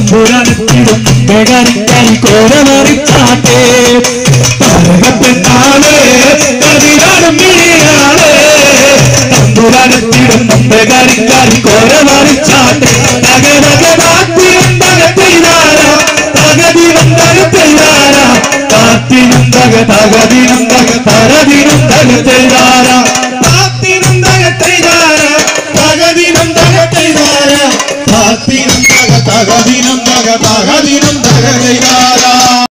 തമ്പുരാനെത്തിടും വേഗരിക്കരി കോരമറിച്ചാട്ടേ താരകപ്പെട്ടാളേ കതിരാടും മിഴിയാളേ തമ്പുരാനെത്തിടും വേഗരിക്കരി കോരമറിച്ചാട്ടേ തകതകതാത്തിനും തകത്തിനാര തകതിനും തകത്തിനാര താത്തിനും തക തകതിനും തക തരതിനും തകത്തിനാര താത്തിനും തകത്തൈതാര തകതിനും തകത്തൈതാര താത്തിനും തക തകതിനും തക തകതിനും